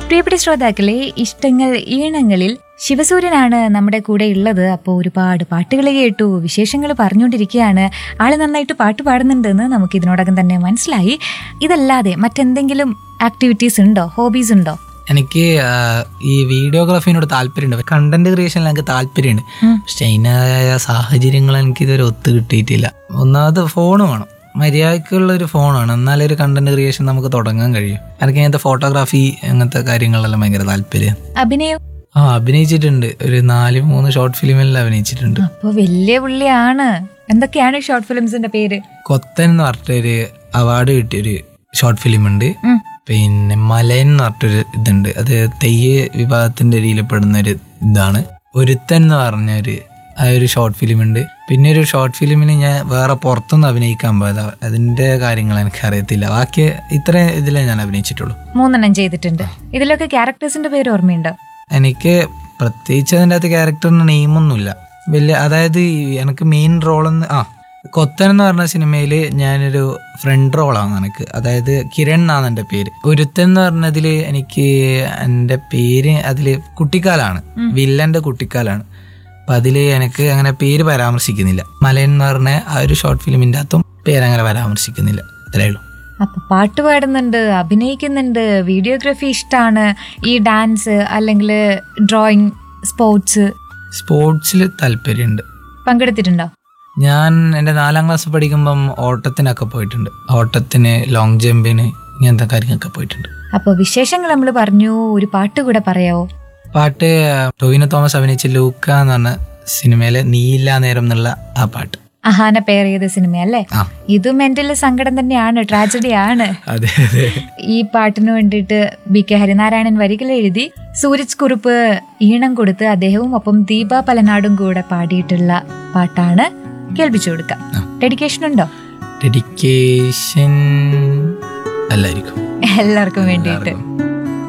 പ്രിയപ്പെട്ട ശ്രോതാക്കളെ ഇഷ്ടങ്ങൾ ഈണങ്ങളിൽ ശിവസൂര്യനാണ് നമ്മുടെ കൂടെ ഉള്ളത് അപ്പോൾ ഒരുപാട് പാട്ടുകൾ കേട്ടു വിശേഷങ്ങൾ പറഞ്ഞുകൊണ്ടിരിക്കുകയാണ് ആള് നന്നായിട്ട് പാട്ട് പാടുന്നുണ്ടെന്ന് നമുക്ക് ഇതിനോടകം തന്നെ മനസ്സിലായി ഇതല്ലാതെ മറ്റെന്തെങ്കിലും ആക്ടിവിറ്റീസ് ഉണ്ടോ ഹോബീസ് ഉണ്ടോ എനിക്ക് ആ, ഈ വീഡിയോഗ്രാഫിനോട് താല്പര്യമുണ്ട് കണ്ടന്റ് ക്രിയേഷനിൽ എനിക്ക് താല്പര്യമുണ്ട് ഉം. പക്ഷെ അതിനായ സാഹചര്യങ്ങൾ എനിക്ക് ഇതുവരെ ഒത്തു കിട്ടിയിട്ടില്ല ഒന്നാമത് ഫോൺ വേണം മര്യാദക്കുള്ള ഒരു ഫോൺ വേണം എന്നാലേ ഒരു കണ്ടന്റ് ക്രിയേഷൻ നമുക്ക് തുടങ്ങാൻ കഴിയും എനിക്ക് ഇങ്ങനത്തെ ഫോട്ടോഗ്രാഫി അങ്ങനത്തെ കാര്യങ്ങളിലെല്ലാം ഭയങ്കര താല്പര്യം അഭിനയം ആ അഭിനയിച്ചിട്ടുണ്ട് ഒരു നാല് മൂന്ന് ഷോർട്ട് ഫിലിമിൽ അഭിനയിച്ചിട്ടുണ്ട് അപ്പോൾ വലിയ പുള്ളിയാണ് എന്തൊക്കെയാണ് ഷോർട്ട് ഫിലിംസിന്റെ പേര് കൊത്തൻ എന്ന് പറഞ്ഞിട്ടൊരു അവാർഡ് കിട്ടിയൊരു ഷോർട്ട് ഫിലിം ഉണ്ട് ഉം. പിന്നെ മലയൻ എന്ന് പറഞ്ഞിട്ടൊരു ഇതുണ്ട് അത് തെയ്യ വിഭാഗത്തിന്റെ ഇടയിൽ പെടുന്ന ഒരു ഇതാണ് ഒരുത്തൻ എന്ന് പറഞ്ഞ ഒരു ആ ഒരു ഷോർട്ട് ഫിലിം ഉണ്ട് പിന്നെ ഒരു ഷോർട്ട് ഫിലിമിന് ഞാൻ വേറെ പുറത്തുനിന്ന് അഭിനയിക്കാൻ പോയതാ അതിന്റെ കാര്യങ്ങൾ എനിക്ക് അറിയത്തില്ല ബാക്കി ഇത്ര ഇതിലേ ഞാൻ അഭിനയിച്ചിട്ടുള്ളൂ മൂന്നെണ്ണം ചെയ്തിട്ടുണ്ട് ഇതിലൊക്കെ ക്യാരക്ടേഴ്സിന്റെ പേര് ഓർമ്മയുണ്ടോ എനിക്ക് പ്രത്യേകിച്ച് അതിൻ്റെ അകത്ത് ക്യാരക്ടറിന് നെയിമൊന്നുമില്ല വലിയ അതായത് ഈ എനിക്ക് മെയിൻ റോളെന്ന് ആ കൊത്തൻ എന്ന് പറഞ്ഞ സിനിമയിൽ ഞാനൊരു ഫ്രണ്ട് റോളാണ് എനിക്ക് അതായത് കിരൺ എന്നാണ് എൻ്റെ പേര് ഒരുത്തൻ എന്ന് പറഞ്ഞതിൽ എനിക്ക് എൻ്റെ പേര് അതിൽ കുട്ടിക്കാലാണ് വില്ലൻ്റെ കുട്ടിക്കാലാണ് അപ്പം അതിൽ എനിക്ക് അങ്ങനെ പേര് പരാമർശിക്കുന്നില്ല മലയൻ എന്ന് പറഞ്ഞ ആ ഒരു ഷോർട്ട് ഫിലിമിൻ്റെ അകത്തും പേരങ്ങനെ പരാമർശിക്കുന്നില്ല അത്രേ ഉള്ളൂ അപ്പൊ പാട്ട് പാടുന്നുണ്ട് അഭിനയിക്കുന്നുണ്ട് വീഡിയോഗ്രാഫി ഇഷ്ടമാണ് ഈ ഡാൻസ് അല്ലെങ്കിൽ ഡ്രോയിങ് സ്പോർട്സ് സ്പോർട്സിൽ താല്പര്യമുണ്ട് പങ്കെടുത്തിട്ടുണ്ടോ ഞാൻ എൻ്റെ നാലാം ക്ലാസ് പഠിക്കുമ്പം ഓട്ടത്തിനൊക്കെ പോയിട്ടുണ്ട് ഓട്ടത്തിന് ലോങ് ജമ്പിന് ഇങ്ങനത്തെ കാര്യങ്ങളൊക്കെ പോയിട്ടുണ്ട് അപ്പൊ വിശേഷങ്ങൾ നമ്മൾ പറഞ്ഞു ഒരു പാട്ട് കൂടെ പറയാവോ പാട്ട് ടൊവിനോ തോമസ് അഭിനയിച്ച ലൂക്ക എന്ന് പറഞ്ഞ സിനിമയിലെ നീല നേരം എന്നുള്ള ആ പാട്ട് അഹാന പെയർ ചെയ്ത സിനിമ അല്ലേ ആ ഇത് മെന്റൽ സങ്കടം തന്നെയാണ് ട്രാജഡി ആണ് അതെ അതെ ഈ പാട്ടിന് വേണ്ടിയിട്ട് ബി കെ ഹരിനാരായണൻ വരികൾ എഴുതി സൂരജ് കുറുപ്പ് ഈണം കൊടുത്ത് അദ്ദേഹവും ഒപ്പം ദീപ പലനാടും കൂടെ പാടിയിട്ടുള്ള പാട്ടാണ് കേൾപ്പിച്ചു കൊടുക്കാം ആ. ഡെഡിക്കേഷൻ ഉണ്ടോ ഡെഡിക്കേഷൻ അല്ലായിരിക്കും എല്ലാവർക്കും വേണ്ടിയിട്ട്